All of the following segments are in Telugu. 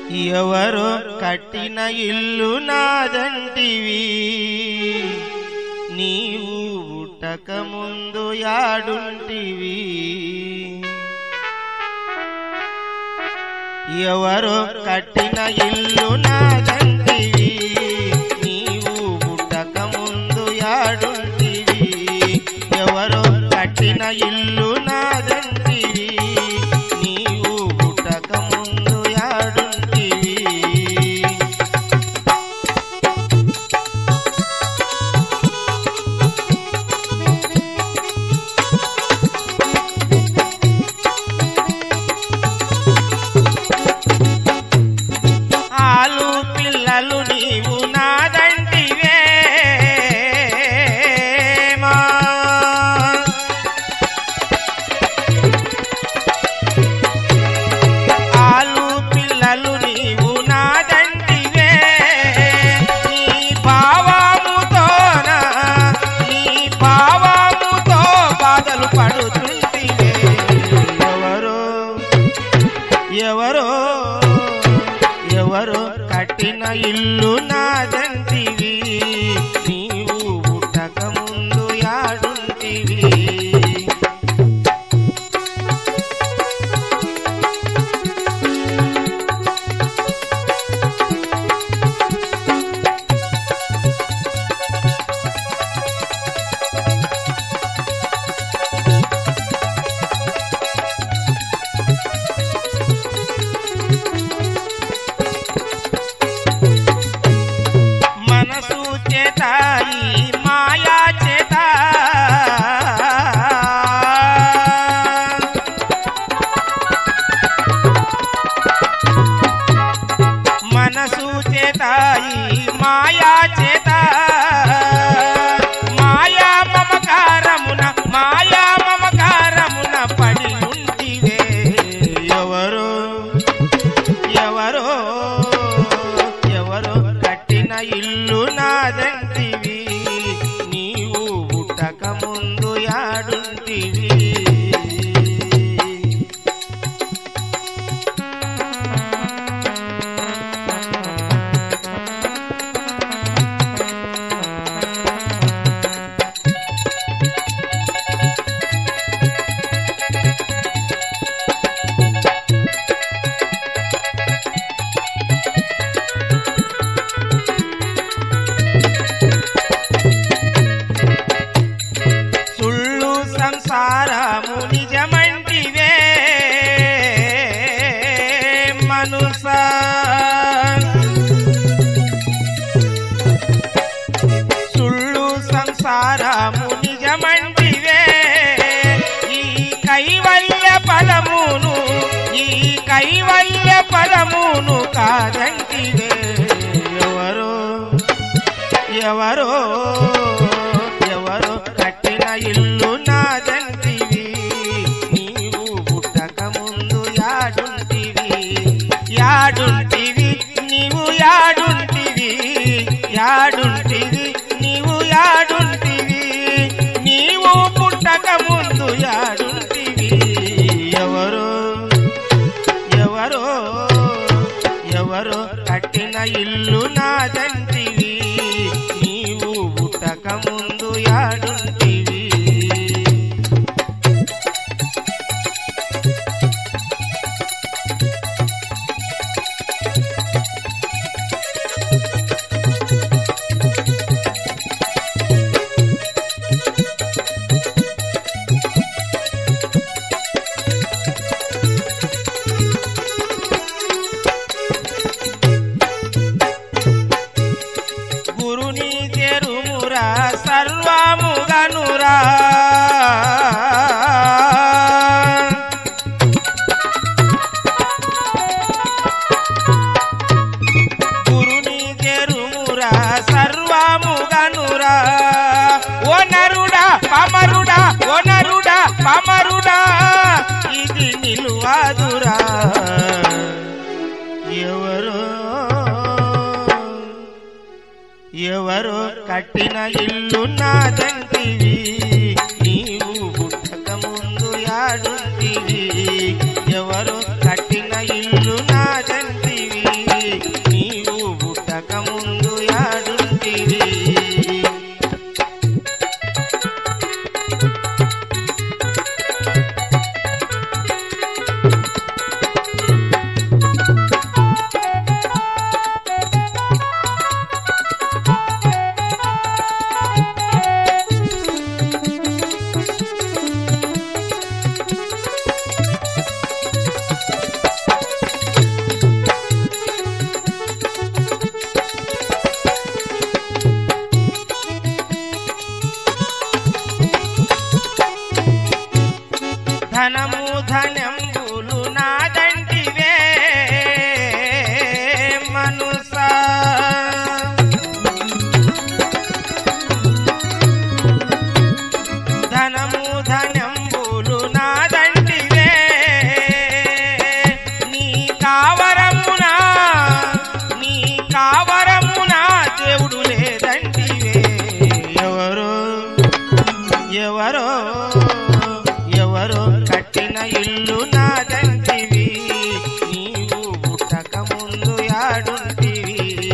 ఎవరో కట్టిన ఇల్లు నాదంటివి నీవు పుట్టక ముందు యాడుంటివి ఎవరో కట్టిన ఇల్లు నాదంటివి నీవు పుట్టక ముందు యాడుంటివి ఎవరో కట్టిన ఇల్లు నాదంటివి నీవు పుట్టక ముందు యాడుంటివి ఆలు పిల్లలు నీవు నాదంటివే మా. ఆలు పిల్లలు నీవు నాదంటివే నీ భావముతోన నీ భావముతో బాధలు పడుతుంటివే ఎవరో ఎవరో ఎవరో కట్టిన ఇల్లు నాదంటివి నీవు పుట్టక ముందు యాడుంటివి మనసు చేత ఈ మాయా చేత మనసు చేత ఈ మాయా చేత మాయా మమకారమున మాయా మమకారమున పడి ఉంటివే ఎవరో ఎవరో ఎవరో కట్టిన ఇల్లు నాదంటివి నీవు పుట్టక ముందు యాడుంటివి సుళ్ళు సంసారము నిజమంటివే మనుస సుళ్ళు సంసారము నిజమంటివే ఈ కైవల్య ఫలమును ఈ కైవల్య ఫలమును కాదంటివే ఎవరో ఎవరో ఎవరో కట్టిన ఇల్లు నాదంటివి నీవు పుట్టక ముందు యాడుంటివి యాడుంటివి నీవు యాడుంటివి యాడుంటివి నీవు యాడుంటివి నీవు పుట్టక ముందు యాడుంటివి ఎవరో ఎవరో ఎవరో కట్టిన ఇల్లు నాదంటివి నీవు పుట్టక ముందు యాడుంటివి గురుని తెరుమురా సర్వముగనురా గురుని తెరుమురా సర్వముగనురా ఓ నరుడా పమరుడా ఓ నరుడా పమరుడా ఇది నిలువాదురా ఎవరో ఎవరో కట్టిన ఇల్లు నాదంటివి నీవు పుట్టక ముందు యాడుంటివి ఎవరో కట్టిన ఇల్లు నాదంటివి కావరమున నీ కావరమున దేవుడు లేదంటివే ఎవరు ఎవరో ఎవరో కట్టిన ఇల్లు నాదంటివి నీవు పుట్టక ముందు యాడుంటివి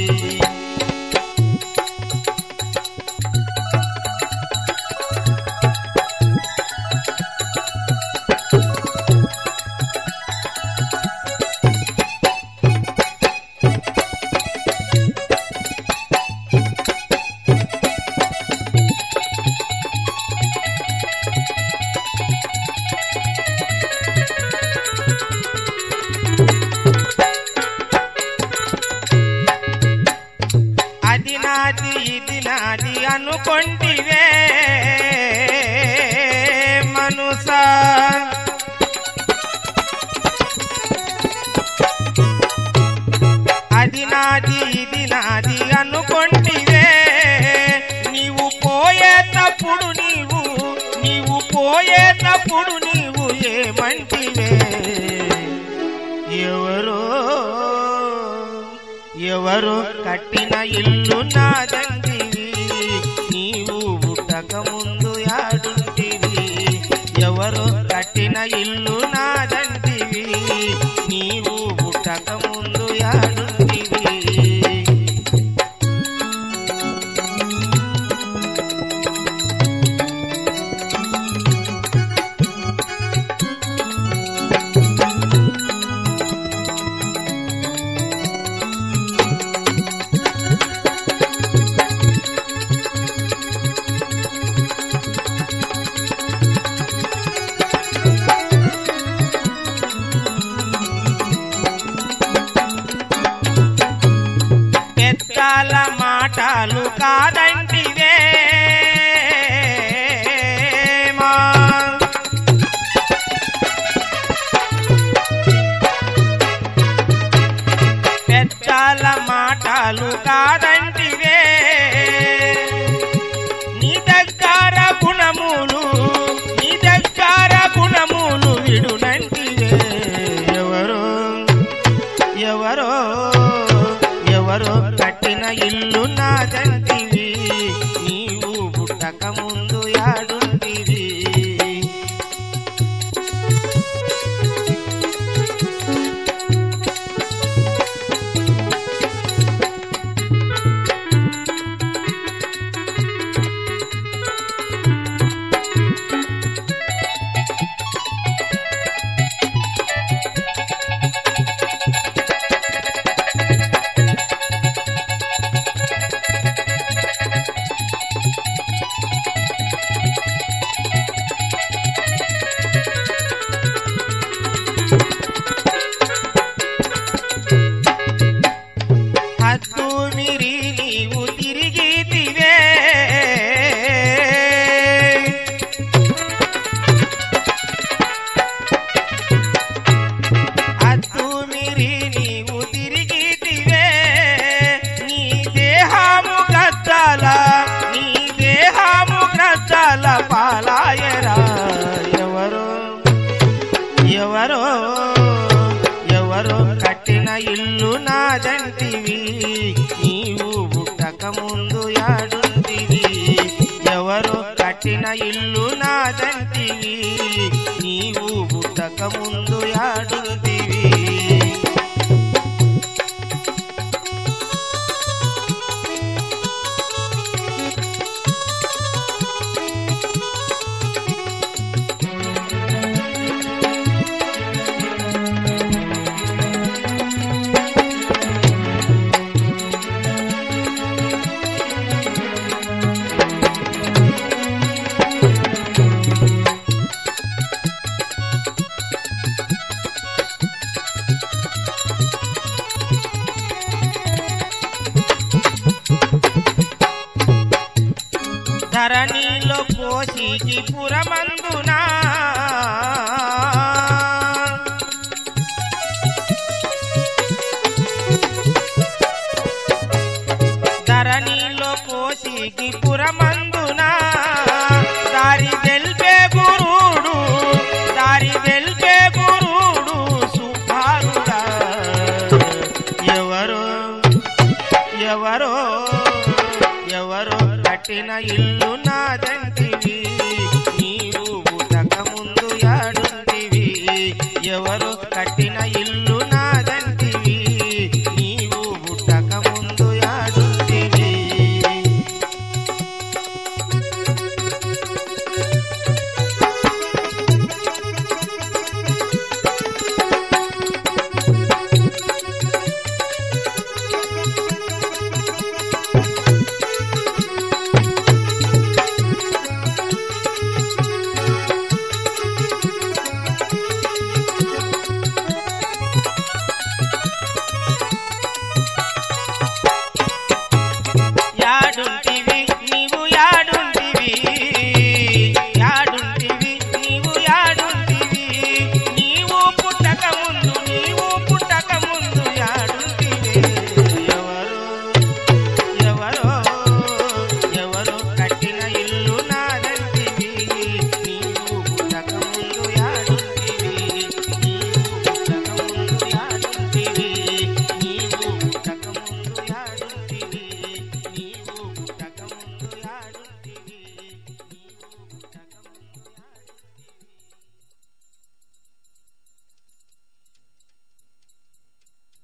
అది నాది ఇది నాది అనుకొంటివే మనుసా అది నాది ఇది నాది అనుకొంటివే నీవు పోయేటప్పుడు నీవు నీవు పోయేటప్పుడు నీవు ఏమంటివే ఎవరో ఎవరో కట్టిన ఇల్లు నాదంటివి నీవు పుట్టక ముందు యాడుంటివి ఎవరో కట్టిన ఇల్లు నాదంటివి నీవు పుట్టక ముందు యాడుంటివి పెద్దాల మాటలు కాదంటివే మా పెద్దాల మాటలు కాదంటివే నీ దగ్గర గుణములు నీ దగ్గర గుణములు విడునంటివే ఎవరో ఎవరో ఎవరో కట్టిన ఇల్లు నాదంటివి నీవు పుట్టక ముందు యాడుంటివి హద్దు మిరి నీవు తిరిగితివే హద్దు మిరి నీవు తిరిగితివే నీ దేహము గద్దల నీ దేహము గద్దల పాలాయరా ఎవరో ఎవరో ఎవరో కట్టిన ఇల్లు నాదంటివి నీవు పుట్టక ముందు యాడుంటివి ఎవరో కట్టిన ఇల్లు నాదంటివి నీవు పుట్టక ముందు యాడుంటివి ధరణిలో పోషికి పురమందునా ధరణిలో పోషికి పురమందునా దారి తెల్పే గురుడు దారి తెల్పే గురుడు సుభారుడా కట్టిన ఇల్లు నాదంటివి నీవు పుట్టక ముందు యాడుంటివి ఎవరు కట్టిన